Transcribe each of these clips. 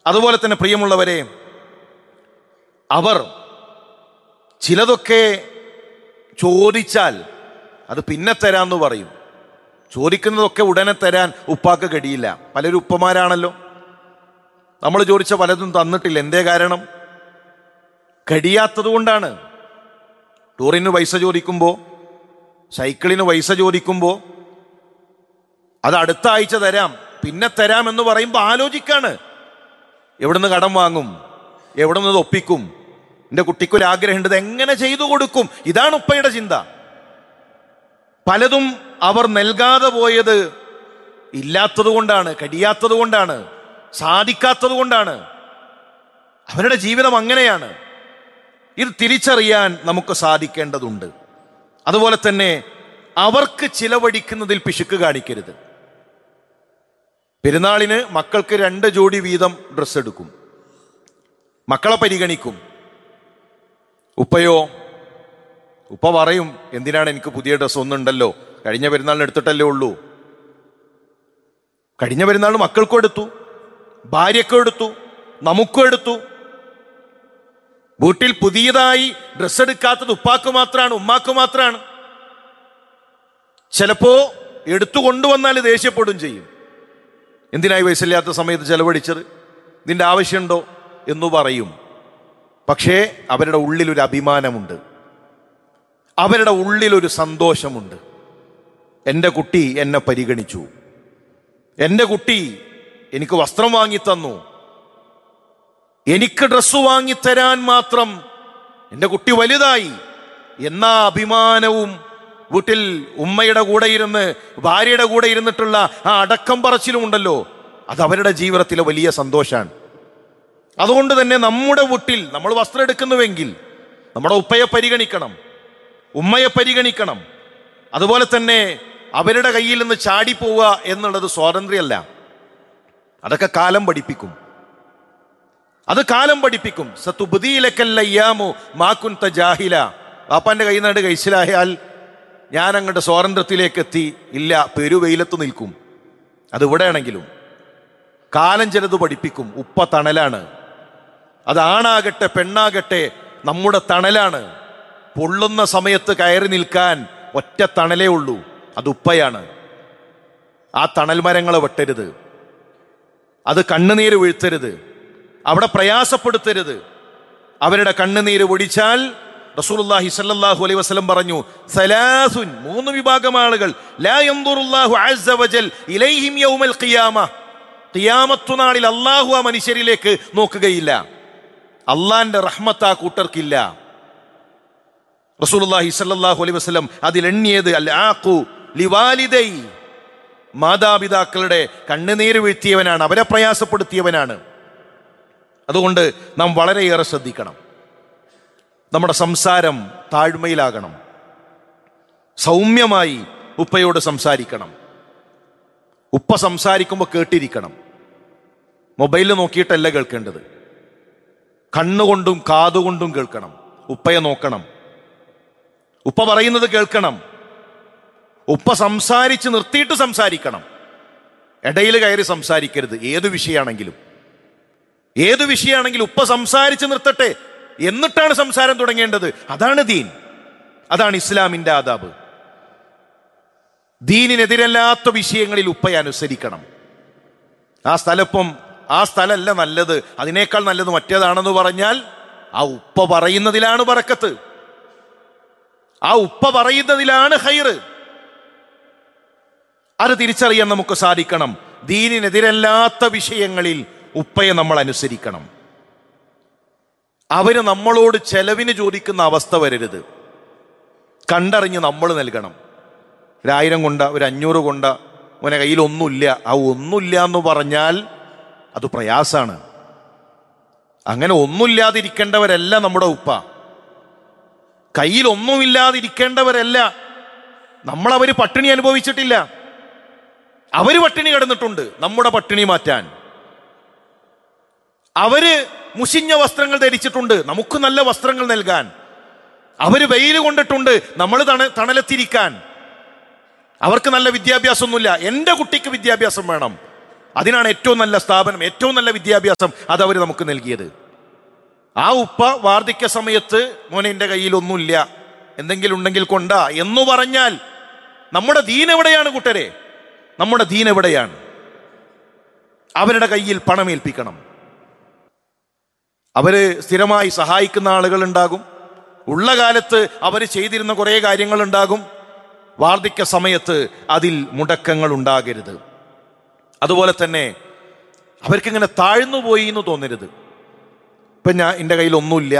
അതുപോലെ തന്നെ പ്രിയമുള്ളവരെ അവർ ചിലതൊക്കെ ചോദിച്ചാൽ അത് പിന്നെ തരാന്ന് പറയും ചോദിക്കുന്നതൊക്കെ ഉടനെ തരാൻ ഉപ്പാക്ക് കഴിയില്ല പലരും ഉപ്പമാരാണല്ലോ നമ്മൾ ചോദിച്ച പലതും തന്നിട്ടില്ല എന്തേ കാരണം കഴിയാത്തത് കൊണ്ടാണ് ടൂറിന് പൈസ ചോദിക്കുമ്പോൾ സൈക്കിളിന് പൈസ ചോദിക്കുമ്പോൾ അത് അടുത്ത ആഴ്ച തരാം പിന്നെ തരാം എന്ന് പറയുമ്പോൾ ആലോചിക്കാണ് എവിടുന്ന് കടം വാങ്ങും എവിടുന്ന് ഇത് ഒപ്പിക്കും എൻ്റെ കുട്ടിക്കൊരു ആഗ്രഹമുണ്ട് ഇത് എങ്ങനെ ചെയ്തു കൊടുക്കും ഇതാണ് ഉപ്പയുടെ ചിന്ത പലതും അവർ നൽകാതെ പോയത് ഇല്ലാത്തത് കൊണ്ടാണ് കഴിയാത്തത് കൊണ്ടാണ് സാധിക്കാത്തത് കൊണ്ടാണ് അവരുടെ ജീവിതം അങ്ങനെയാണ് ഇത് തിരിച്ചറിയാൻ നമുക്ക് സാധിക്കേണ്ടതുണ്ട് അതുപോലെ തന്നെ അവർക്ക് ചിലവഴിക്കുന്നതിൽ പിശുക്ക് കാണിക്കരുത് പെരുന്നാളിന് മക്കൾക്ക് രണ്ട് ജോഡി വീതം ഡ്രസ്സ് എടുക്കും മക്കളെ പരിഗണിക്കും ഉപ്പയോ ഉപ്പ പറയും എന്തിനാണ് എനിക്ക് പുതിയ ഡ്രസ്സ് ഒന്നുണ്ടല്ലോ കഴിഞ്ഞ പെരുന്നാളിന് എടുത്തിട്ടല്ലേ ഉള്ളൂ കഴിഞ്ഞ പെരുന്നാളിന് മക്കൾക്കും എടുത്തു ഭാര്യക്കും എടുത്തു നമുക്കും എടുത്തു വീട്ടിൽ പുതിയതായി ഡ്രസ്സ് എടുക്കാത്തത് ഉപ്പാക്ക് മാത്രമാണ് ഉമ്മാക്ക് മാത്രമാണ് ചിലപ്പോ എടുത്തു കൊണ്ടുവന്നാൽ ദേഷ്യപ്പെടും ചെയ്യും എന്തിനായി വയസ്സില്ലാത്ത സമയത്ത് ചെലവഴിച്ചത് ഇതിന്റെ ആവശ്യമുണ്ടോ എന്ന് പറയും പക്ഷേ അവരുടെ ഉള്ളിൽ ഒരു അഭിമാനമുണ്ട് അവരുടെ ഉള്ളിൽ ഒരു സന്തോഷമുണ്ട് എൻ്റെ കുട്ടി എന്നെ പരിഗണിച്ചു എൻ്റെ കുട്ടി എനിക്ക് വസ്ത്രം വാങ്ങി തന്നു എനിക്ക് ഡ്രസ്സ് വാങ്ങിത്തരാൻ മാത്രം എൻ്റെ കുട്ടി വലുതായി എന്ന അഭിമാനവും വീട്ടിൽ ഉമ്മയുടെ കൂടെ ഇരുന്ന് ഭാര്യയുടെ കൂടെ ഇരുന്നിട്ടുള്ള ആ അടക്കം പറച്ചിലും ഉണ്ടല്ലോ അത് അവരുടെ ജീവിതത്തിലെ വലിയ സന്തോഷമാണ് അതുകൊണ്ട് തന്നെ നമ്മുടെ വീട്ടിൽ നമ്മൾ വസ്ത്രം എടുക്കുന്നുവെങ്കിൽ നമ്മുടെ ഉപ്പയെ പരിഗണിക്കണം ഉമ്മയെ പരിഗണിക്കണം അതുപോലെ തന്നെ അവരുടെ കയ്യിൽ നിന്ന് ചാടിപ്പോവുക എന്നുള്ളത് സ്വാതന്ത്ര്യമല്ല അതൊക്കെ കാലം പഠിപ്പിക്കും അത് കാലം പഠിപ്പിക്കും സത്തുബുദ്ധിയിലക്കല്ലയ്യാമോ മാക്കുൻത ജാഹില വാപ്പാന്റെ കയ്യിൽ നിന്നാണ്ട് കഴിച്ചിലായാൽ ഞാൻ അങ്ങോട്ട് സ്വാതന്ത്ര്യത്തിലേക്ക് എത്തി ഇല്ല പെരുവെയിലത്ത് നിൽക്കും അത് ഇവിടെയാണെങ്കിലും കാലം ചിലത് പഠിപ്പിക്കും ഉപ്പ തണലാണ് അത് ആണാകട്ടെ പെണ്ണാകട്ടെ നമ്മുടെ തണലാണ് പൊള്ളുന്ന സമയത്ത് കയറി നിൽക്കാൻ ഒറ്റ തണലേ ഉള്ളൂ അത് ഉപ്പയാണ് ആ തണൽ മരങ്ങളെ വെട്ടരുത് അത് കണ്ണുനീര് വീഴ്ത്തരുത് അവിടെ പ്രയാസപ്പെടുത്തരുത് അവരുടെ കണ്ണുനീര് ഒടിച്ചാൽ റസൂലുള്ളാഹി സല്ലല്ലാഹു അലൈഹി വസല്ലം പറഞ്ഞു സലാസുൻ മൂന്ന് വിഭാഗം ആളുകൾ ലാ യൻദുറുല്ലാഹു അസ്സ വജൽ ഇലൈഹിം യൗമൽ ഖിയാമ ഖിയാമത്തു നാളിൽ അല്ലാഹു ആ മനുഷ്യരിലേക്ക് നോക്കുകയില്ല അള്ളാന്റെ റഹ്മത്ത് ആ കൂട്ടർക്കില്ല റസൂലുള്ളാഹി സല്ലല്ലാഹു അലൈഹി വസല്ലം അതിൽ എണ്ണിയത് അൽ ആഖു ലിവാലിദൈ മാതാപിതാക്കളുടെ കണ്ണുനീര് വീഴ്ത്തിയവനാണ് അവരെ പ്രയാസപ്പെടുത്തിയവനാണ് അതുകൊണ്ട് നാം വളരെയേറെ ശ്രദ്ധിക്കണം നമ്മുടെ സംസാരം താഴ്മയിലാകണം സൗമ്യമായി ഉപ്പയോട് സംസാരിക്കണം ഉപ്പ സംസാരിക്കുമ്പോൾ കേട്ടിരിക്കണം മൊബൈലിൽ നോക്കിയിട്ടല്ല കേൾക്കേണ്ടത് കണ്ണുകൊണ്ടും കാതുകൊണ്ടും കേൾക്കണം ഉപ്പയെ നോക്കണം ഉപ്പ പറയുന്നത് കേൾക്കണം ഉപ്പ സംസാരിച്ച് നിർത്തിയിട്ട് സംസാരിക്കണം ഇടയിൽ കയറി സംസാരിക്കരുത് ഏത് വിഷയമാണെങ്കിലും ഏത് വിഷയമാണെങ്കിലും ഉപ്പ സംസാരിച്ച് നിർത്തട്ടെ എന്നിട്ടാണ് സംസാരം തുടങ്ങേണ്ടത് അതാണ് ദീൻ അതാണ് ഇസ്ലാമിന്റെ ആദാബ് ദീനിനെതിരല്ലാത്ത വിഷയങ്ങളിൽ ഉപ്പയെ അനുസരിക്കണം ആ സ്ഥലപ്പം ആ സ്ഥലമല്ല നല്ലത് അതിനേക്കാൾ നല്ലത് മറ്റേതാണെന്ന് പറഞ്ഞാൽ ആ ഉപ്പ പറയുന്നതിലാണ് പറക്കത്ത് ആ ഉപ്പ പറയുന്നതിലാണ് ഹൈറ് അത് തിരിച്ചറിയാൻ നമുക്ക് സാധിക്കണം ദീനിനെതിരല്ലാത്ത വിഷയങ്ങളിൽ ഉപ്പയെ നമ്മൾ അനുസരിക്കണം അവര് നമ്മളോട് ചെലവിന് ചോദിക്കുന്ന അവസ്ഥ വരരുത് കണ്ടറിഞ്ഞ് നമ്മൾ നൽകണം ഒരായിരം കൊണ്ട ഒരു അഞ്ഞൂറ് കൊണ്ട അവനെ കയ്യിൽ ഒന്നുമില്ല ആ ഒന്നുമില്ല എന്ന് പറഞ്ഞാൽ അത് പ്രയാസാണ് അങ്ങനെ ഒന്നുമില്ലാതിരിക്കേണ്ടവരല്ല നമ്മുടെ ഉപ്പ കയ്യിൽ ഒന്നുമില്ലാതിരിക്കേണ്ടവരല്ല നമ്മളവര് പട്ടിണി അനുഭവിച്ചിട്ടില്ല അവര് പട്ടിണി കിടന്നിട്ടുണ്ട് നമ്മുടെ പട്ടിണി മാറ്റാൻ അവര് മുഷിഞ്ഞ വസ്ത്രങ്ങൾ ധരിച്ചിട്ടുണ്ട് നമുക്ക് നല്ല വസ്ത്രങ്ങൾ നൽകാൻ അവര് വെയിൽ കൊണ്ടിട്ടുണ്ട് നമ്മൾ തണ തണലത്തിരിക്കാൻ അവർക്ക് നല്ല വിദ്യാഭ്യാസമൊന്നുമില്ല എൻ്റെ കുട്ടിക്ക് വിദ്യാഭ്യാസം വേണം അതിനാണ് ഏറ്റവും നല്ല സ്ഥാപനം ഏറ്റവും നല്ല വിദ്യാഭ്യാസം അത് അവർ നമുക്ക് നൽകിയത് ആ ഉപ്പ വാർദ്ധക്യ സമയത്ത് മോനെ എൻ്റെ കയ്യിൽ ഒന്നുമില്ല എന്തെങ്കിലും ഉണ്ടെങ്കിൽ കൊണ്ടാ എന്ന് പറഞ്ഞാൽ നമ്മുടെ ദീൻ എവിടെയാണ് കൂട്ടരെ നമ്മുടെ ദീൻ എവിടെയാണ് അവരുടെ കയ്യിൽ പണം ഏൽപ്പിക്കണം അവര് സ്ഥിരമായി സഹായിക്കുന്ന ആളുകൾ ഉണ്ടാകും ഉള്ള കാലത്ത് അവർ ചെയ്തിരുന്ന കുറേ കാര്യങ്ങൾ ഉണ്ടാകും വാർദ്ധക്യ സമയത്ത് അതിൽ മുടക്കങ്ങൾ ഉണ്ടാകരുത് അതുപോലെ തന്നെ അവർക്കിങ്ങനെ താഴ്ന്നു പോയി എന്ന് തോന്നരുത് ഇപ്പം ഞാൻ എൻ്റെ കയ്യിൽ ഒന്നുമില്ല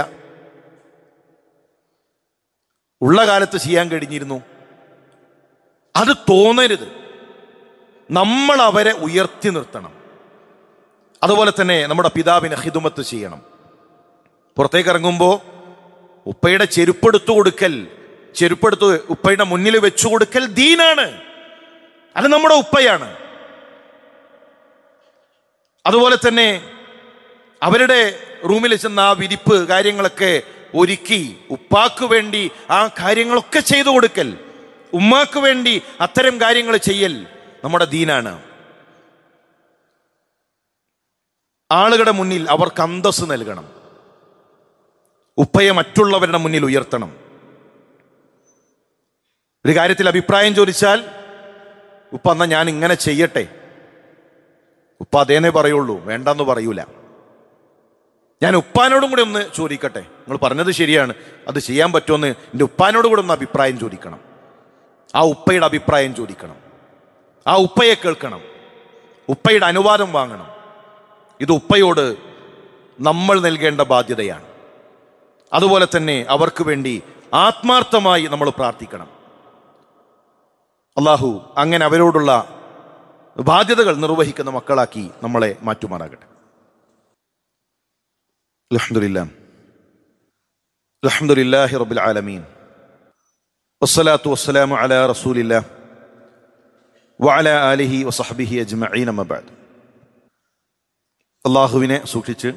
ഉള്ള കാലത്ത് ചെയ്യാൻ കഴിഞ്ഞിരുന്നു അത് തോന്നരുത് നമ്മൾ അവരെ ഉയർത്തി നിർത്തണം അതുപോലെ തന്നെ നമ്മുടെ പിതാവിന് ഹിതുമത്ത് ചെയ്യണം പുറത്തേക്ക് ഇറങ്ങുമ്പോൾ ഉപ്പയുടെ ചെരുപ്പെടുത്തു കൊടുക്കൽ ചെരുപ്പെടുത്ത് ഉപ്പയുടെ മുന്നിൽ വെച്ചു കൊടുക്കൽ ദീനാണ് അത് നമ്മുടെ ഉപ്പയാണ് അതുപോലെ തന്നെ അവരുടെ റൂമിൽ ചെന്ന ആ വിരിപ്പ് കാര്യങ്ങളൊക്കെ ഒരുക്കി ഉപ്പാക്ക് വേണ്ടി ആ കാര്യങ്ങളൊക്കെ ചെയ്തു കൊടുക്കൽ ഉമ്മാക്ക് വേണ്ടി അത്തരം കാര്യങ്ങൾ ചെയ്യൽ നമ്മുടെ ദീനാണ് ആളുകളുടെ മുന്നിൽ അവർക്ക് അന്തസ് നൽകണം ഉപ്പയെ മറ്റുള്ളവരുടെ മുന്നിൽ ഉയർത്തണം ഒരു കാര്യത്തിൽ അഭിപ്രായം ചോദിച്ചാൽ ഉപ്പ എന്നാ ഞാൻ ഇങ്ങനെ ചെയ്യട്ടെ ഉപ്പ അതേനെ പറയുള്ളൂ വേണ്ടെന്ന് പറയൂല ഞാൻ ഉപ്പാനോടും കൂടെ ഒന്ന് ചോദിക്കട്ടെ നിങ്ങൾ പറഞ്ഞത് ശരിയാണ് അത് ചെയ്യാൻ പറ്റുമെന്ന് എൻ്റെ ഉപ്പാനോട് കൂടെ ഒന്ന് അഭിപ്രായം ചോദിക്കണം ആ ഉപ്പയുടെ അഭിപ്രായം ചോദിക്കണം ആ ഉപ്പയെ കേൾക്കണം ഉപ്പയുടെ അനുവാദം വാങ്ങണം ഇത് ഉപ്പയോട് നമ്മൾ നൽകേണ്ട ബാധ്യതയാണ് അതുപോലെ തന്നെ അവർക്ക് വേണ്ടി ആത്മാർത്ഥമായി നമ്മൾ പ്രാർത്ഥിക്കണം അള്ളാഹു അങ്ങനെ അവരോടുള്ള ബാധ്യതകൾ നിർവഹിക്കുന്ന മക്കളാക്കി നമ്മളെ മാറ്റുമാറാകട്ടെ അലഹമുല്ല അലഹമുല്ലാഹി റബുൽ ആലമീൻ വസ്സലാത്തു വസ്സലാമു അല റസൂലില്ല വഅല ആലിഹി വസഹബിഹി അജ്മഈൻ അമ്മബാദ് അള്ളാഹുവിനെ സൂക്ഷിച്ച്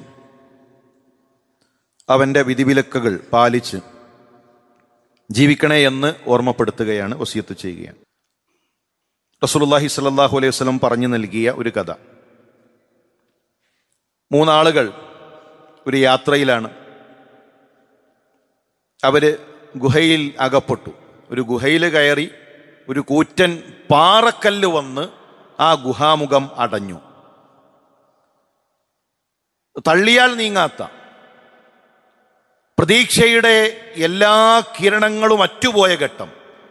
അവൻ്റെ വിധിവിലക്കുകൾ പാലിച്ച് ജീവിക്കണേ എന്ന് ഓർമ്മപ്പെടുത്തുകയാണ് വസിയത്ത് ചെയ്യുകയാണ് റസൂലുള്ളാഹി സ്വല്ലല്ലാഹു അലൈഹി വസല്ലം പറഞ്ഞു നൽകിയ ഒരു കഥ മൂന്നാളുകൾ ഒരു യാത്രയിലാണ് അവര് ഗുഹയിൽ അകപ്പെട്ടു ഒരു ഗുഹയിൽ കയറി ഒരു കൂറ്റൻ പാറക്കല്ല് വന്ന് ആ ഗുഹാമുഖം അടഞ്ഞു തള്ളിയാൽ നീങ്ങാത്ത പ്രതീക്ഷയുടെ എല്ലാ കിരണങ്ങളും അറ്റുപോയ ഘട്ടം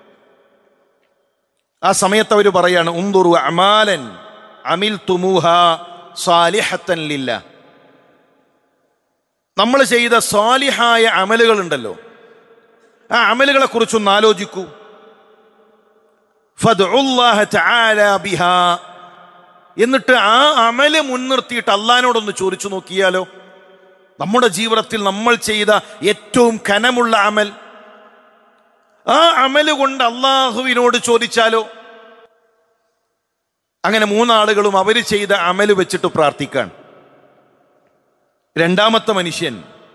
ആ സമയത്ത് അവർ പറയാണ് ഉന്തുറു അമാലൻ അമിൽ തുമുഹ സാലിഹത്തൻ ലില്ല നമ്മൾ ചെയ്ത സാലിഹായ അമലുകൾ ഉണ്ടല്ലോ ആ അമലുകളെ കുറിച്ചൊന്ന് ആലോചിക്കൂ ഫദ്ഉല്ലാഹ തആല ബിഹാ എന്നിട്ട് ആ അമല് മുൻനിർത്തിയിട്ട് അള്ളഹാനോടൊന്ന് ചോദിച്ചു നോക്കിയാലോ നമ്മുടെ ജീവിതത്തിൽ നമ്മൾ ചെയ്ത ഏറ്റവും കനമുള്ള അമൽ ആ അമല് കൊണ്ട് അള്ളാഹുവിനോട് ചോദിച്ചാലോ അങ്ങനെ മൂന്നാളുകളും അവർ ചെയ്ത അമല് വെച്ചിട്ട് പ്രാർത്ഥിക്കാൻ രണ്ടാമത്തെ മനുഷ്യൻ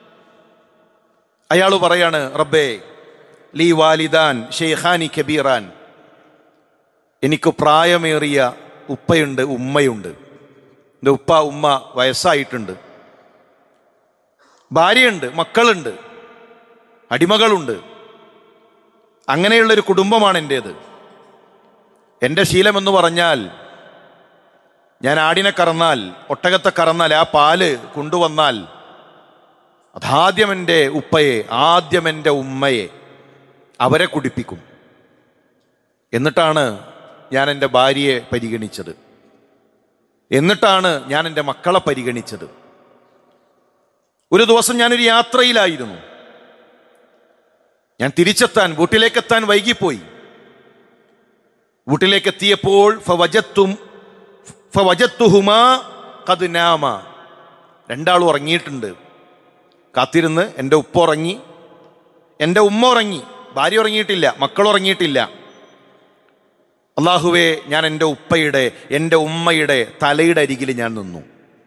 അയാൾ പറയാണ് റബ്ബേ ലീ വാലിദാൻ ഷെയ്ഖാനി കബീറാൻ എനിക്ക് പ്രായമേറിയ ഉപ്പയുണ്ട് ഉമ്മയുണ്ട് എൻ്റെ ഉപ്പ ഉമ്മ വയസ്സായിട്ടുണ്ട് ഭാര്യയുണ്ട് മക്കളുണ്ട് അടിമകളുണ്ട് അങ്ങനെയുള്ളൊരു കുടുംബമാണ് എൻ്റേത് എൻ്റെ ശീലമെന്ന് പറഞ്ഞാൽ ഞാൻ ആടിനെ കറന്നാൽ ഒട്ടകത്തെ കറന്നാൽ ആ പാല് കൊണ്ടുവന്നാൽ അതാദ്യം എൻ്റെ ഉപ്പയെ ആദ്യം എൻ്റെ ഉമ്മയെ അവരെ കുടിപ്പിക്കും എന്നിട്ടാണ് ഞാൻ എൻ്റെ ഭാര്യയെ പരിഗണിച്ചത് എന്നിട്ടാണ് ഞാൻ എൻ്റെ മക്കളെ പരിഗണിച്ചത് ഒരു ദിവസം ഞാനൊരു യാത്രയിലായിരുന്നു ഞാൻ തിരിച്ചെത്താൻ വീട്ടിലേക്കെത്താൻ വൈകിപ്പോയി വീട്ടിലേക്ക് എത്തിയപ്പോൾ ഫവജത്തും ഫവജത്തുഹുമാ ഖദ് നാമ രണ്ടാളും ഉറങ്ങിയിട്ടുണ്ട് കാത്തിരുന്ന് എൻ്റെ ഉപ്പ ഉറങ്ങി എൻ്റെ ഉമ്മ ഉറങ്ങി ഭാര്യ ഉറങ്ങിയിട്ടില്ല മക്കൾ ഉറങ്ങിയിട്ടില്ല അള്ളാഹുവെ ഞാൻ എൻ്റെ ഉപ്പയുടെ എൻ്റെ ഉമ്മയുടെ തലയുടെ അരികിൽ ഞാൻ നിന്നു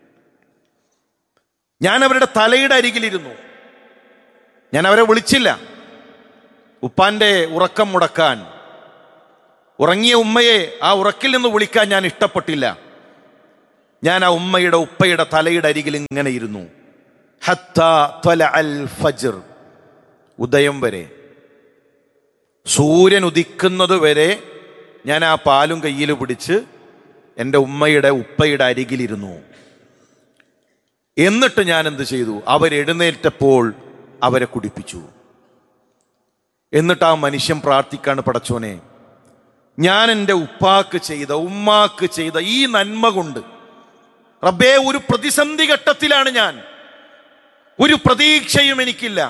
ഞാൻ അവരുടെ തലയുടെ അരികിലിരുന്നു ഞാൻ അവരെ വിളിച്ചില്ല ഉപ്പാന്റെ ഉറക്കം മുടക്കാൻ ഉറങ്ങിയ ഉമ്മയെ ആ ഉറക്കിൽ നിന്ന് വിളിക്കാൻ ഞാൻ ഇഷ്ടപ്പെട്ടില്ല ഞാൻ ആ ഉമ്മയുടെ ഉപ്പയുടെ തലയുടെ അരികിൽ ഇങ്ങനെ ഇരുന്നു ഹത്താ ത്വല അൽ ഫജ്ർ ഉദയം വരെ സൂര്യൻ ഉദിക്കുന്നത് വരെ ഞാൻ ആ പാലും കയ്യിൽ പിടിച്ച് എൻ്റെ ഉമ്മയുടെ ഉപ്പയുടെ അരികിലിരുന്നു എന്നിട്ട് ഞാൻ എന്ത് ചെയ്തു അവരെഴുന്നേറ്റപ്പോൾ അവരെ കുടിപ്പിച്ചു എന്നിട്ട് ആ മനുഷ്യൻ പ്രാർത്ഥിക്കാണ് പടച്ചോനെ ഞാൻ എൻ്റെ ഉപ്പാക്ക് ചെയ്ത ഉമ്മാക്ക് ചെയ്ത ഈ നന്മ കൊണ്ട് റബ്ബേ ഒരു പ്രതിസന്ധി ഘട്ടത്തിലാണ് ഞാൻ ഒരു പ്രതീക്ഷയും എനിക്കില്ല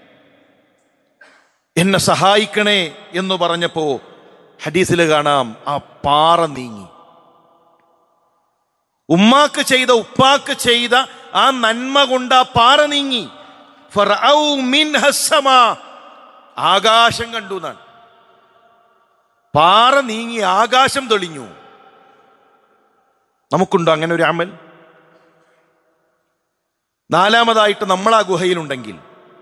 എന്നെ സഹായിക്കണേ എന്ന് പറഞ്ഞപ്പോ ഹദീസിൽ കാണാം ആ പാറ നീങ്ങി ഉമ്മാക്ക് ചെയ്ത ഉപ്പാക്ക് ചെയ്ത ആ നന്മ കൊണ്ട് ആ പാറ നീങ്ങി ഫറഔ മിൻഹ സ്സമാ. ആകാശം കണ്ടു എന്നാണ് പാറ നീങ്ങി ആകാശം തെളിഞ്ഞു നമുക്കുണ്ടോ അങ്ങനെ ഒരു അമൽ നാലാമതായിട്ട് നമ്മൾ ആ ഗുഹയിലുണ്ടെങ്കിൽ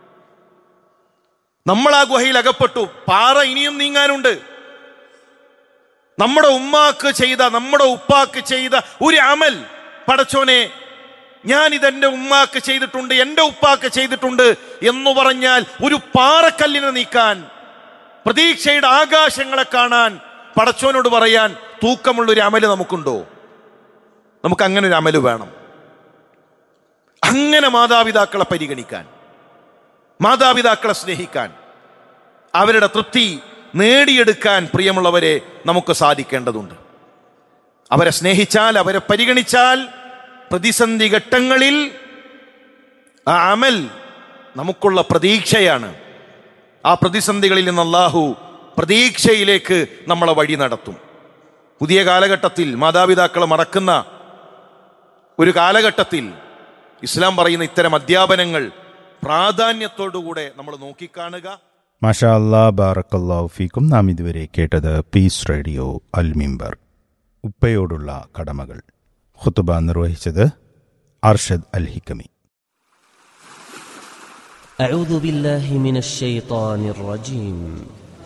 നമ്മൾ ആ ഗുഹയിൽ അകപ്പെട്ടു പാറ ഇനിയും നീങ്ങാനുണ്ട് നമ്മുടെ ഉമ്മാക്ക് ചെയ്ത നമ്മുടെ ഉപ്പാക്ക് ചെയ്ത ഒരു അമൽ പടച്ചോനെ ഞാൻ ഇതെന്റെ ഉമ്മാക്ക് ചെയ്തിട്ടുണ്ട് എൻ്റെ ഉപ്പാക്ക് ചെയ്തിട്ടുണ്ട് എന്ന് പറഞ്ഞാൽ ഒരു പാറക്കല്ലിനെ നീക്കാൻ പ്രതീക്ഷയുടെ ആകാശങ്ങളെ കാണാൻ പടച്ചോനോട് പറയാൻ തൂക്കമുള്ള ഒരു അമല് നമുക്കുണ്ടോ നമുക്ക് അങ്ങനെ ഒരു അമല് വേണം അങ്ങനെ മാതാപിതാക്കളെ പരിഗണിക്കാൻ മാതാപിതാക്കളെ സ്നേഹിക്കാൻ അവരുടെ തൃപ്തി നേടിയെടുക്കാൻ പ്രിയമുള്ളവരെ നമുക്ക് സാധിക്കേണ്ടതുണ്ട് അവരെ സ്നേഹിച്ചാൽ അവരെ പരിഗണിച്ചാൽ പ്രതിസന്ധി ഘട്ടങ്ങളിൽ ആ അമൽ നമുക്കുള്ള പ്രതീക്ഷയാണ് ആ പ്രതിസന്ധികളിൽ നിന്ന് അള്ളാഹു പ്രതീക്ഷയിലേക്ക് നമ്മളെ വഴി നടത്തും പുതിയ കാലഘട്ടത്തിൽ മാതാപിതാക്കളെ മറക്കുന്ന ഒരു കാലഘട്ടത്തിൽ ഇസ്ലാം പറയുന്ന ഇത്തരം അധ്യാപനങ്ങൾ പ്രാധാന്യത്തോടുകൂടെ നമ്മൾ നോക്കിക്കാണുക മാഷാ അല്ലാ ബാറക്കല്ലാഹു ഫീക്കും നാം ഇതുവരെ കേട്ടത് പീസ് റേഡിയോ അൽ മിമ്പർ ഉപ്പയോടുള്ള കടമകൾ ഖുത്തുബ നിർവഹിച്ചത് അർഷദ് അൽ ഹിക്കമി أعوذ بالله من الشيطان الرجيم